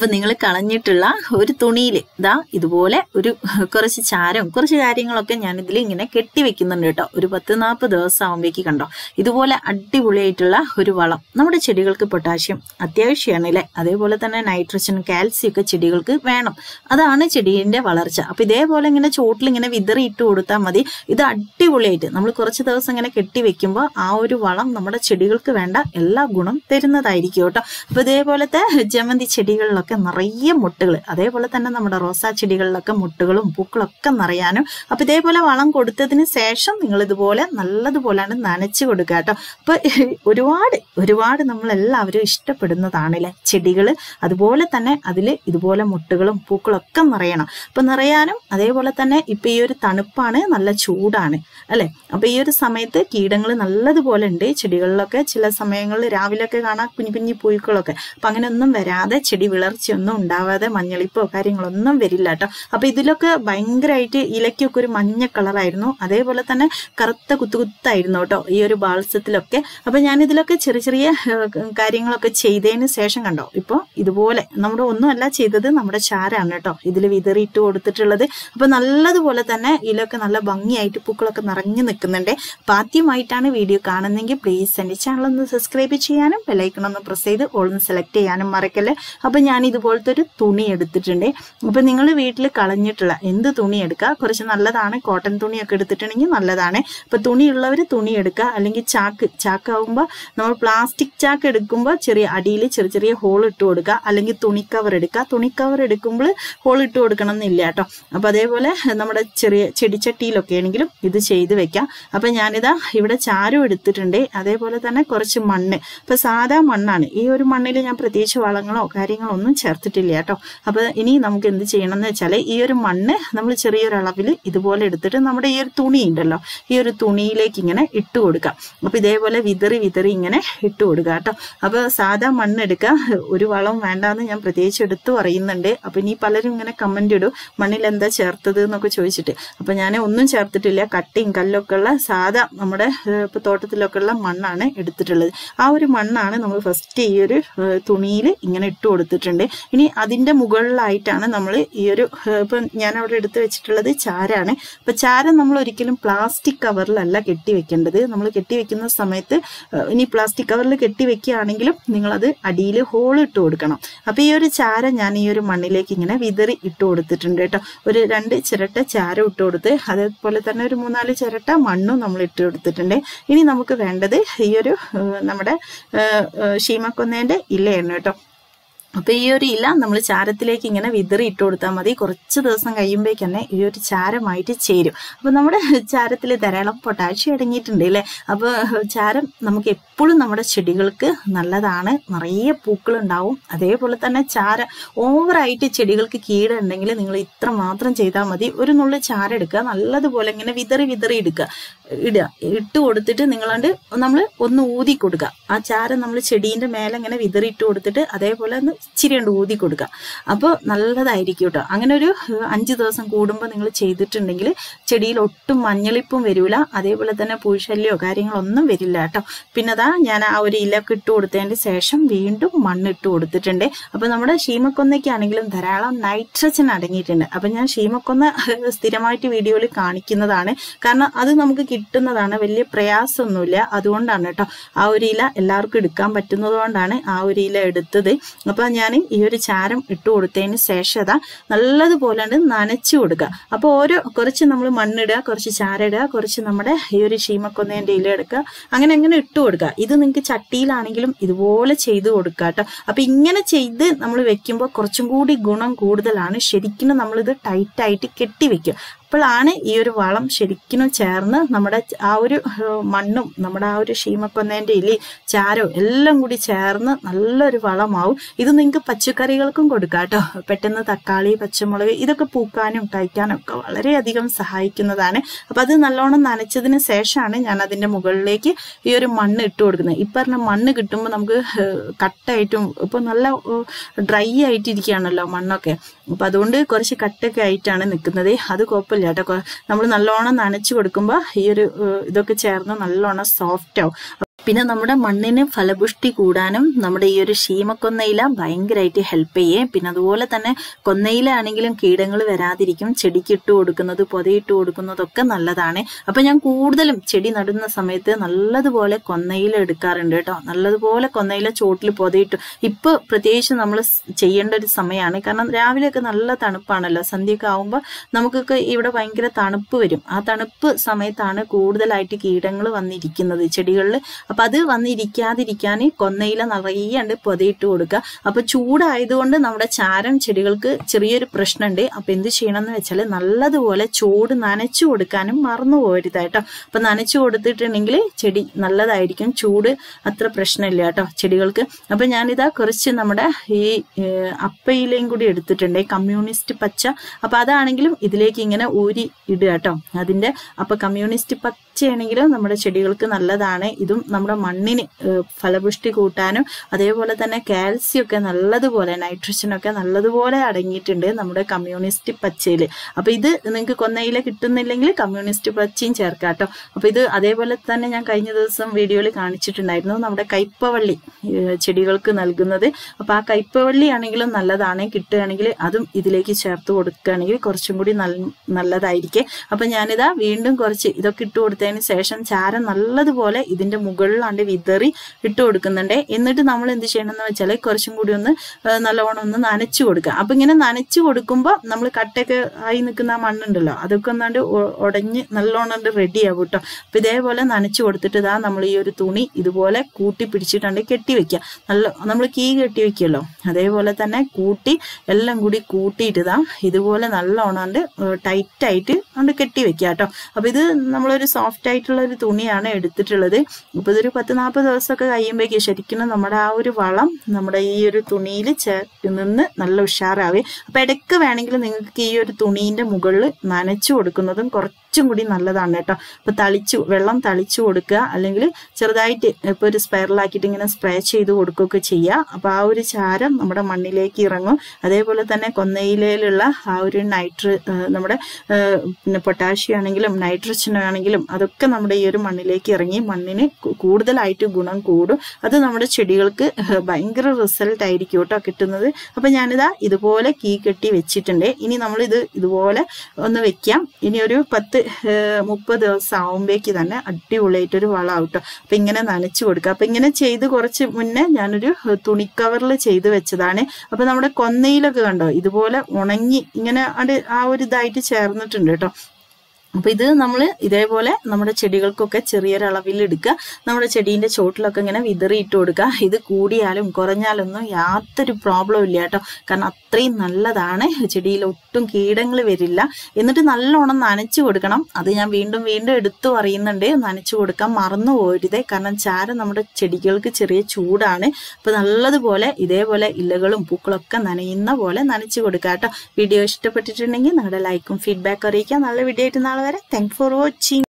അപ്പൊ നിങ്ങൾ കളഞ്ഞിട്ടുള്ള ഒരു തുണിയിൽ ഇതാ ഇതുപോലെ ഒരു കുറച്ച് ചാരം കുറച്ച് കാര്യങ്ങളൊക്കെ ഞാൻ ഇതിൽ ഇങ്ങനെ കെട്ടി വെക്കുന്നുണ്ട് കേട്ടോ ഒരു പത്ത് നാൽപ്പത് ദിവസം ആകുമ്പോഴേക്ക് കണ്ടോ ഇതുപോലെ അടിപൊളിയായിട്ടുള്ള ഒരു വളം നമ്മുടെ ചെടികൾക്ക് പൊട്ടാഷ്യം അത്യാവശ്യമാണ് അല്ലേ അതേപോലെ തന്നെ നൈട്രജൻ കാൽസ്യം ഒക്കെ ചെടികൾക്ക് വേണം അതാണ് ചെടീന്റെ വളർച്ച അപ്പൊ ഇതേപോലെ ഇങ്ങനെ ചോട്ടിൽ ഇങ്ങനെ വിതറി ഇട്ട് കൊടുത്താൽ മതി ഇത് അടിപൊളിയായിട്ട് നമ്മൾ കുറച്ച് ദിവസം ഇങ്ങനെ കെട്ടി വെക്കുമ്പോൾ ആ ഒരു വളം നമ്മുടെ ചെടികൾക്ക് വേണ്ട എല്ലാ ഗുണം തരുന്നതായിരിക്കും കേട്ടോ അപ്പൊ ഇതേപോലത്തെ ജമന്തി ചെടികളിലൊക്കെ നിറയെ മുട്ടുകൾ അതേപോലെ തന്നെ നമ്മുടെ റോസാ ചെടികളിലൊക്കെ മുട്ടുകളും പൂക്കളൊക്കെ നിറയാനും അപ്പൊ ഇതേപോലെ വളം കൊടുത്തതിന് ശേഷം നിങ്ങൾ ഇതുപോലെ നല്ലതുപോലെയാണ് നനച്ചു കൊടുക്കുക കേട്ടോ അപ്പൊ ഒരുപാട് ഒരുപാട് നമ്മളെല്ലാവരും ഇഷ്ടപ്പെടുന്നതാണല്ലേ ചെടികൾ അതുപോലെ തന്നെ അതിൽ ഇതുപോലെ മുട്ടുകളും പൂക്കളൊക്കെ നിറയണം അപ്പൊ നിറയാനും അതേപോലെ തന്നെ ഇപ്പൊ ഈ ഒരു തണുപ്പാണ് നല്ല ചൂടാണ് അല്ലെ അപ്പൊ ഈ ഒരു സമയത്ത് കീടങ്ങൾ നല്ലതുപോലെ ഉണ്ട് ചെടികളിലൊക്കെ ചില സമയങ്ങളിൽ രാവിലെയൊക്കെ കാണാം കുഞ്ഞു കുഞ്ഞു പുഴുക്കളൊക്കെ അപ്പൊ അങ്ങനെയൊന്നും വരാതെ ചെടി വിളർച്ചയൊന്നും ഉണ്ടാവാതെ മഞ്ഞളിപ്പോ കാര്യങ്ങളൊന്നും വരില്ല കേട്ടോ അപ്പൊ ഇതിലൊക്കെ ഭയങ്കരമായിട്ട് ഇലയ്ക്കൊക്കെ ഒരു മഞ്ഞ കളറായിരുന്നു അതേപോലെ തന്നെ കറുത്ത കുത്തുകുത്തായിരുന്നു കേട്ടോ ഈ ഒരു ബാൾസത്തിലൊക്കെ അപ്പൊ ഞാൻ ഇതിലൊക്കെ ചെറിയ ചെറിയ ഏഹ്, കാര്യങ്ങളൊക്കെ ചെയ്തതിന് ശേഷം കണ്ടോ ഇപ്പൊ ഇതുപോലെ നമ്മുടെ ഒന്നുമല്ല ചെയ്തത് നമ്മുടെ ചാരാണ് കേട്ടോ ഇതിൽ വിതറിയിട്ട് കൊടുത്തിട്ടുള്ളത് അപ്പൊ നല്ലതുപോലെ തന്നെ ഇതിലൊക്കെ നല്ല ഭംഗിയായിട്ട് പൂക്കളൊക്കെ നിറഞ്ഞു നിൽക്കുന്നുണ്ട് അപ്പൊ ആദ്യമായിട്ടാണ് വീഡിയോ കാണുന്നെങ്കിൽ പ്ലീസ് എന്റെ ചാനൽ ഒന്ന് സബ്സ്ക്രൈബ് ചെയ്യാനും ബെലൈക്കൺ ഒന്ന് പ്രസ് ചെയ്ത് ഓൾന്ന് സെലക്ട് ചെയ്യാനും മറക്കല്ലേ അപ്പൊ ഞാൻ ഇതുപോലത്തെ ഒരു തുണി എടുത്തിട്ടുണ്ട് അപ്പൊ നിങ്ങൾ വീട്ടിൽ കളഞ്ഞിട്ടുള്ള എന്ത് തുണി എടുക്കുക കുറച്ച് നല്ലതാണ് കോട്ടൺ തുണിയൊക്കെ എടുത്തിട്ടുണ്ടെങ്കിൽ നല്ലതാണ് അപ്പൊ തുണിയുള്ളവർ തുണി എടുക്കുക അല്ലെങ്കിൽ ചാക്ക് ചാക്കാവുമ്പോൾ നമ്മൾ പ്ലാസ്റ്റിക് ചാക്ക് എടുക്കുമ്പോൾ ചെറിയ അടിയിൽ ചെറിയ ചെറിയ ഹോൾ ഇട്ട് കൊടുക്കുക അല്ലെങ്കിൽ തുണി കവർ എടുക്കുക തുണി കവർ എടുക്കുമ്പോൾ ഹോൾ ഇട്ട് കൊടുക്കണം എന്നില്ല കേട്ടോ അപ്പൊ അതേപോലെ നമ്മുടെ ചെറിയ ചെടിച്ചട്ടിയിലൊക്കെ ആണെങ്കിലും ഇത് ചെയ്ത് വെക്കാം അപ്പൊ ഞാനിതാ ഇവിടെ ചാരം എടുത്തിട്ടുണ്ട് അതേപോലെ തന്നെ കുറച്ച് മണ്ണ് ഇപ്പൊ സാധാ മണ്ണാണ് ഈ ഒരു മണ്ണിൽ ഞാൻ പ്രത്യേകിച്ച് വളങ്ങളോ കാര്യങ്ങളോ ഒന്നും ചേർത്തിട്ടില്ല കേട്ടോ അപ്പൊ ഇനി നമുക്ക് എന്ത് ചെയ്യണം എന്ന് വെച്ചാൽ ഈ ഒരു മണ്ണ് നമ്മൾ ചെറിയൊരു അളവിൽ ഇതുപോലെ എടുത്തിട്ട് നമ്മുടെ ഈ ഒരു തുണി ഉണ്ടല്ലോ ഈ ഒരു തുണിയിലേക്ക് ഇങ്ങനെ ഇട്ട് കൊടുക്കാം അപ്പൊ ഇതേപോലെ വിതറി വിതറി ഇങ്ങനെ ഇട്ട് കൊടുക്കുക കേട്ടോ അപ്പൊ സാധാ മണ്ണ് എടുക്കുക ഒരു വളം വേണ്ടാന്ന് ഞാൻ പ്രത്യേകിച്ച് എടുത്തു പറയുന്നുണ്ട് അപ്പൊ ഇനി പലരും ഇങ്ങനെ കമന്റ് ഇടും മണ്ണിൽ എന്താ ചേർത്തത് എന്നൊക്കെ ചോദിച്ചിട്ട് അപ്പൊ ഞാൻ ഒന്നും ചേർത്തിട്ടില്ല കട്ടിയും കല്ലൊക്കെ ഉള്ള സാധാ നമ്മുടെ ഏഹ്, ഇപ്പൊ തോട്ടത്തിലൊക്കെ ഉള്ള മണ്ണാണ് എടുത്തിട്ടുള്ളത് ആ ഒരു മണ്ണാണ് നമ്മൾ ഫസ്റ്റ് ഈ ഒരു തുണിയിൽ ഇങ്ങനെ ഇട്ട് കൊടുത്തിട്ടുണ്ട് ഇനി അതിന്റെ മുകളിലായിട്ടാണ് നമ്മൾ ഈ ഒരു ഏഹ്, ഇപ്പൊ ഞാൻ അവിടെ എടുത്തു വെച്ചിട്ടുള്ളത് ചാരാണ് അപ്പൊ ചാരം നമ്മൾ ഒരിക്കലും പ്ലാസ്റ്റിക് കവറിലല്ല കെട്ടി വെക്കേണ്ടത് നമ്മൾ കെട്ടി വെക്കുന്ന സമയത്ത് ഏഹ്, ഇനി പ്ലാസ്റ്റിക് കവറിൽ കെട്ടി വെക്കുകയാണെങ്കിലും നിങ്ങളത് അടിയിൽ ഹോൾ ഇട്ട് കൊടുക്കണം അപ്പൊ ഈ ഒരു ചാരം ഞാൻ ഈ ഒരു മണ്ണിലേക്ക് ഇങ്ങനെ വിതറി ഇട്ട് കൊടുത്തിട്ടുണ്ട് കേട്ടോ ഒരു രണ്ട് ചിരട്ട ചാരം ഇട്ട് കൊടുത്ത് അതേപോലെ തന്നെ ഒരു മൂന്നാല് ചിരട്ട മണ്ണും നമ്മൾ ഇട്ട് കൊടുത്തിട്ടുണ്ട് ഇനി നമുക്ക് വേണ്ടത് ഈ ഒരു ഏഹ്, നമ്മുടെ ഏഹ്, ഏഹ്, ശീമക്കൊന്നേന്റെ ഇലയാണ് കേട്ടോ അപ്പൊ ഈ ഒരു ഇല നമ്മൾ ചാരത്തിലേക്ക് ഇങ്ങനെ വിതറി ഇട്ട് കൊടുത്താൽ മതി കുറച്ച് ദിവസം കഴിയുമ്പോഴേക്ക് തന്നെ ഈ ഒരു ചാരമായിട്ട് ചേരും അപ്പൊ നമ്മുടെ ചാരത്തിൽ ധാരാളം പൊട്ടാഷ്യം അടങ്ങിയിട്ടുണ്ട് അല്ലേ അപ്പൊ ചാരം നമുക്ക് എപ്പോഴും നമ്മുടെ ചെടികൾക്ക് നല്ലതാണ് നിറയെ പൂക്കൾ ഉണ്ടാവും അതേപോലെ തന്നെ ചാര ഓവറായിട്ട് ചെടികൾക്ക് കീടുണ്ടെങ്കിൽ നിങ്ങൾ ഇത്ര മാത്രം ചെയ്താൽ മതി ഒരു നുള്ളി ചാരം എടുക്കുക നല്ലതുപോലെ ഇങ്ങനെ വിതറി വിതറി എടുക്കുക ഇടുക ഇട്ട് കൊടുത്തിട്ട് നിങ്ങളാണ്ട് നമ്മൾ ഒന്ന് ഊതി കൊടുക്കുക ആ ചാരം നമ്മൾ ചെടീന്റെ മേലെ ഇങ്ങനെ വിതറി ഇട്ട് കൊടുത്തിട്ട് അതേപോലെ ഒന്ന് ഇച്ചിരി ഉണ്ട് ഊതി കൊടുക്കുക അപ്പോൾ നല്ലതായിരിക്കും കേട്ടോ അങ്ങനെ ഒരു ഏഹ്, അഞ്ച് ദിവസം കൂടുമ്പോൾ നിങ്ങൾ ചെയ്തിട്ടുണ്ടെങ്കിൽ ചെടിയിൽ ഒട്ടും മഞ്ഞളിപ്പും വരില്ല അതേപോലെ തന്നെ പുഴുശല്യോ കാര്യങ്ങളൊന്നും വരില്ല കേട്ടോ പിന്നെ അതാ ഞാൻ ആ ഒരു ഇലൊക്കെ ഇട്ട് കൊടുത്തതിന് ശേഷം വീണ്ടും മണ്ണ് ഇട്ട് കൊടുത്തിട്ടുണ്ട് അപ്പൊ നമ്മുടെ ശീമക്കൊന്നയ്ക്കാണെങ്കിലും ധാരാളം നൈട്രജൻ അടങ്ങിയിട്ടുണ്ട് അപ്പൊ ഞാൻ ശീമക്കൊന്ന ഏഹ്, സ്ഥിരമായിട്ട് വീഡിയോയിൽ കാണിക്കുന്നതാണ് കാരണം അത് നമുക്ക് കിട്ടുന്നതാണ് വലിയ പ്രയാസമൊന്നുമില്ല അതുകൊണ്ടാണ് കേട്ടോ ആ ഒരു ഇല എല്ലാവർക്കും എടുക്കാൻ പറ്റുന്നത് കൊണ്ടാണ് ആ ഒരു ഇല എടുത്തത് അപ്പൊ ഞാൻ ഈ ഒരു ചാരം ഇട്ട് കൊടുത്തതിന് ശേഷം അതാ നല്ലതുപോലെ നനച്ചു കൊടുക്കുക അപ്പൊ ഓരോ കുറച്ച് നമ്മൾ മണ്ണിടുക കുറച്ച് ചാരം ഇടുക കുറച്ച് നമ്മുടെ ഈ ഒരു ശീമക്കൊന്നേന്റെ ഇല എടുക്കുക അങ്ങനെ അങ്ങനെ ഇട്ട് കൊടുക്കുക ഇത് നിങ്ങൾക്ക് ചട്ടിയിലാണെങ്കിലും ഇതുപോലെ ചെയ്ത് കൊടുക്കുക കേട്ടോ അപ്പൊ ഇങ്ങനെ ചെയ്ത് നമ്മൾ വെക്കുമ്പോൾ കുറച്ചും കൂടി ഗുണം കൂടുതലാണ് ശരിക്കും നമ്മളിത് ടൈറ്റായിട്ട് കെട്ടി വെക്കും അപ്പോഴാണ് ഈ ഒരു വളം ശരിക്കും ചേർന്ന് നമ്മുടെ ആ ഒരു ഏഹ്, മണ്ണും നമ്മുടെ ആ ഒരു ശീമക്കൊന്നേന്റെ ഇലി ചാരവും എല്ലാം കൂടി ചേർന്ന് നല്ലൊരു വളമാവും ഇത് നിങ്ങൾക്ക് പച്ചക്കറികൾക്കും കൊടുക്കാം കേട്ടോ പെട്ടെന്ന് തക്കാളി പച്ചമുളക് ഇതൊക്കെ പൂക്കാനും കഴിക്കാനും ഒക്കെ വളരെയധികം സഹായിക്കുന്നതാണ് അപ്പൊ അത് നല്ലോണം നനച്ചതിന് ശേഷമാണ് ഞാൻ അതിന്റെ മുകളിലേക്ക് ഈ ഒരു മണ്ണ് ഇട്ട് കൊടുക്കുന്നത് ഈ പറഞ്ഞ മണ്ണ് കിട്ടുമ്പോൾ നമുക്ക് ഏഹ്, കട്ടായിട്ടും ഇപ്പൊ നല്ല ഡ്രൈ ആയിട്ടിരിക്കുകയാണല്ലോ മണ്ണൊക്കെ അപ്പൊ അതുകൊണ്ട് കുറച്ച് കട്ടൊക്കെ ആയിട്ടാണ് നിൽക്കുന്നത് അത് കുഴപ്പമില്ല കേട്ടോ നമ്മൾ നല്ലോണം നനച്ചു കൊടുക്കുമ്പോൾ ഈ ഒരു ഏഹ്, ഇതൊക്കെ ചേർന്ന് നല്ലോണം സോഫ്റ്റ് ആവും പിന്നെ നമ്മുടെ മണ്ണിന് ഫലപുഷ്ടി കൂടാനും നമ്മുടെ ഈ ഒരു ശീമക്കൊന്നയില ഭയങ്കരമായിട്ട് ഹെൽപ്പ് ചെയ്യേ പിന്നെ അതുപോലെ തന്നെ കൊന്നയില ആണെങ്കിലും കീടങ്ങൾ വരാതിരിക്കും ചെടിക്ക് ഇട്ട് കൊടുക്കുന്നത് പൊതയിട്ട് കൊടുക്കുന്നതൊക്കെ നല്ലതാണ് അപ്പൊ ഞാൻ കൂടുതലും ചെടി നടുന്ന സമയത്ത് നല്ലതുപോലെ കൊന്നയില എടുക്കാറുണ്ട് കേട്ടോ നല്ലതുപോലെ കൊന്നയില ചോട്ടിൽ പൊതയിട്ടു ഇപ്പൊ പ്രത്യേകിച്ച് നമ്മൾ ചെയ്യേണ്ട ഒരു സമയമാണ് കാരണം രാവിലെയൊക്കെ നല്ല തണുപ്പാണല്ലോ സന്ധ്യയൊക്കെ ആവുമ്പോൾ നമുക്കൊക്കെ ഇവിടെ ഭയങ്കര തണുപ്പ് വരും ആ തണുപ്പ് സമയത്താണ് കൂടുതലായിട്ട് കീടങ്ങൾ വന്നിരിക്കുന്നത് ചെടികളിൽ അപ്പൊ അത് വന്നിരിക്കാതിരിക്കാൻ കൊന്നയില നിറയെ പൊതയിട്ട് കൊടുക്കുക അപ്പൊ ചൂടായതുകൊണ്ട് നമ്മുടെ ചാരം ചെടികൾക്ക് ചെറിയൊരു പ്രശ്നമുണ്ട് അപ്പൊ എന്ത് ചെയ്യണം എന്ന് വെച്ചാൽ നല്ലതുപോലെ ചൂട് നനച്ചു കൊടുക്കാനും മറന്നു പോകരുത് കേട്ടോ അപ്പൊ നനച്ചു കൊടുത്തിട്ടുണ്ടെങ്കിൽ ചെടി നല്ലതായിരിക്കും ചൂട് അത്ര പ്രശ്നമില്ല കേട്ടോ ചെടികൾക്ക് അപ്പൊ ഞാനിതാ കുറച്ച് നമ്മുടെ ഈ ഏഹ്, അപ്പയിലയും കൂടി എടുത്തിട്ടുണ്ട് ഈ കമ്മ്യൂണിസ്റ്റ് പച്ച അപ്പൊ അതാണെങ്കിലും ഇതിലേക്ക് ഇങ്ങനെ ഊരി ഇടുക കേട്ടോ അതിന്റെ അപ്പൊ കമ്മ്യൂണിസ്റ്റ് പച്ചയാണെങ്കിലും നമ്മുടെ ചെടികൾക്ക് നല്ലതാണ് ഇതും നമ്മുടെ മണ്ണിന് ഏഹ്, ഫലപുഷ്ടി കൂട്ടാനും അതേപോലെ തന്നെ കാൽസ്യം ഒക്കെ നല്ലതുപോലെ നൈട്രജൻ ഒക്കെ നല്ലതുപോലെ അടങ്ങിയിട്ടുണ്ട് നമ്മുടെ കമ്മ്യൂണിസ്റ്റ് പച്ചയിൽ അപ്പൊ ഇത് നിങ്ങൾക്ക് കൊന്നയില കിട്ടുന്നില്ലെങ്കിൽ കമ്മ്യൂണിസ്റ്റ് പച്ചയും ചേർക്കാം കേട്ടോ അപ്പൊ ഇത് അതേപോലെ തന്നെ ഞാൻ കഴിഞ്ഞ ദിവസം വീഡിയോയിൽ കാണിച്ചിട്ടുണ്ടായിരുന്നു നമ്മുടെ കയ്പവള്ളി ഏഹ്, ചെടികൾക്ക് നൽകുന്നത് അപ്പൊ ആ കയ്പവള്ളി ആണെങ്കിലും നല്ലതാണ് കിട്ടുകയാണെങ്കിൽ അതും ഇതിലേക്ക് ചേർത്ത് കൊടുക്കുകയാണെങ്കിൽ കുറച്ചും കൂടി നല്ല നല്ലതായിരിക്കും അപ്പൊ ഞാനിതാ വീണ്ടും കുറച്ച് ഇതൊക്കെ ഇട്ട് കൊടുത്തതിന് ശേഷം ചാരം നല്ലതുപോലെ ഇതിന്റെ മുകളിലാണ്ട് വിതറി ഇട്ട് കൊടുക്കുന്നുണ്ട് എന്നിട്ട് നമ്മൾ എന്ത് ചെയ്യണം എന്ന് വെച്ചാൽ കുറച്ചും കൂടി ഒന്ന് ആ, നല്ലവണ്ണം ഒന്ന് നനച്ചു കൊടുക്കുക അപ്പൊ ഇങ്ങനെ നനച്ചു കൊടുക്കുമ്പോൾ നമ്മൾ കട്ടയൊക്കെ ആയി നിൽക്കുന്ന ആ മണ്ണുണ്ടല്ലോ അതൊക്കെ ഒന്നാണ്ട് ഒ- ഉടഞ്ഞ് നല്ലോണം റെഡി ആവും കേട്ടോ അപ്പൊ ഇതേപോലെ നനച്ചു കൊടുത്തിട്ട് ഇതാ നമ്മൾ ഈ ഒരു തുണി ഇതുപോലെ കൂട്ടി പിടിച്ചിട്ടുണ്ട് കെട്ടി വെക്കുക നല്ല നമ്മൾ കീ കെട്ടി വെക്കുമല്ലോ അതേപോലെ തന്നെ കൂട്ടി എല്ലാം കൂടി കൂട്ടിയിട്ട് ഇതാ ഇതുപോലെ നല്ലോണം ടൈറ്റ് ആയിട്ട് കൊണ്ട് കെട്ടി വെക്കുക കേട്ടോ അപ്പൊ ഇത് നമ്മളൊരു സോഫ്റ്റ് ആയിട്ടുള്ള ഒരു തുണിയാണ് എടുത്തിട്ടുള്ളത് ഇപ്പൊ ഇതൊരു പത്ത് നാൽപ്പത് ദിവസമൊക്കെ കഴിയുമ്പോഴേക്ക് ശരിക്കും നമ്മുടെ ആ ഒരു വളം നമ്മുടെ ഈ ഒരു തുണിയിൽ നിന്ന് നല്ല ഉഷാറാവേ അപ്പൊ ഇടയ്ക്ക് വേണമെങ്കിൽ നിങ്ങൾക്ക് ഈ ഒരു തുണീന്റെ മുകളിൽ നനച്ചു കൊടുക്കുന്നതും കുറച്ചും കൂടി നല്ലതാണ് കേട്ടോ അപ്പൊ തളിച്ചു വെള്ളം തളിച്ചു കൊടുക്കുക അല്ലെങ്കിൽ ചെറുതായിട്ട് ഇപ്പൊ ഒരു സ്പൈറലാക്കിയിട്ട് ഇങ്ങനെ സ്പ്രേ ചെയ്ത് കൊടുക്കുകയൊക്കെ ചെയ്യുക അപ്പൊ ആ ഒരു ചാരം നമ്മുടെ മണ്ണിലേക്ക് ഇറങ്ങും അതേപോലെ തന്നെ കൊന്നയിലയിലുള്ള ആ ഒരു നൈട്ര നമ്മുടെ ആ, പിന്നെ പൊട്ടാഷ്യം ആണെങ്കിലും നൈട്രജൻ ആണെങ്കിലും അതൊക്കെ നമ്മുടെ ഈ ഒരു മണ്ണിലേക്ക് ഇറങ്ങി മണ്ണിന് കു- കൂടുതലായിട്ട് ഗുണം കൂടും അത് നമ്മുടെ ചെടികൾക്ക് ഭയങ്കര റിസൾട്ട് ആയിരിക്കും കേട്ടോ കിട്ടുന്നത് അപ്പൊ ഞാനിതാ ഇതുപോലെ കീ കെട്ടി വെച്ചിട്ടുണ്ട് ഇനി നമ്മൾ ഇത് ഇതുപോലെ ഒന്ന് വെക്കാം ഇനി ഒരു പത്ത് ഏഹ്, മുപ്പത് ദിവസം ആവുമ്പോഴേക്ക് തന്നെ അടിപൊളിയായിട്ടൊരു വളമാവും കേട്ടോ അപ്പൊ ഇങ്ങനെ നനച്ചു കൊടുക്കുക അപ്പൊ ഇങ്ങനെ ചെയ്ത് കുറച്ച് മുന്നേ ഞാനൊരു തുണിക്കവറിൽ ചെയ്ത് വെച്ചതാണ് അപ്പൊ നമ്മുടെ കൊന്നയിലൊക്കെ കണ്ടോ ഇതുപോലെ ഉണങ്ങി ഇങ്ങനെ അത് ആ ഒരു ഇതായിട്ട് ചേർന്നിട്ടുണ്ട് കേട്ടോ അപ്പൊ ഇത് നമ്മൾ ഇതേപോലെ നമ്മുടെ ചെടികൾക്കൊക്കെ ചെറിയൊരളവിൽ എടുക്കുക നമ്മുടെ ചെടീന്റെ ചോട്ടിലൊക്കെ ഇങ്ങനെ വിതറി ഇട്ട് കൊടുക്കുക ഇത് കൂടിയാലും കുറഞ്ഞാലൊന്നും യാതൊരു പ്രോബ്ലം ഇല്ല കേട്ടോ കാരണം അത്രയും നല്ലതാണ് ചെടിയിൽ ഒട്ടും കീടങ്ങൾ വരില്ല എന്നിട്ട് നല്ലോണം നനച്ചു കൊടുക്കണം അത് ഞാൻ വീണ്ടും വീണ്ടും എടുത്തു പറയുന്നുണ്ട് നനച്ചു കൊടുക്കാൻ മറന്നു പോരുതേ കാരണം ചാരം നമ്മുടെ ചെടികൾക്ക് ചെറിയ ചൂടാണ് അപ്പൊ നല്ലതുപോലെ ഇതേപോലെ ഇലകളും പൂക്കളൊക്കെ നനയുന്ന പോലെ നനച്ചു കൊടുക്കുക കേട്ടോ വീഡിയോ ഇഷ്ടപ്പെട്ടിട്ടുണ്ടെങ്കിൽ നിങ്ങളുടെ ലൈക്കും ഫീഡ്ബാക്കും അറിയിക്കാം നല്ല വീഡിയോ ആയിട്ട് നാളെ വരെ താങ്ക് ഫോർ വാച്ചിങ്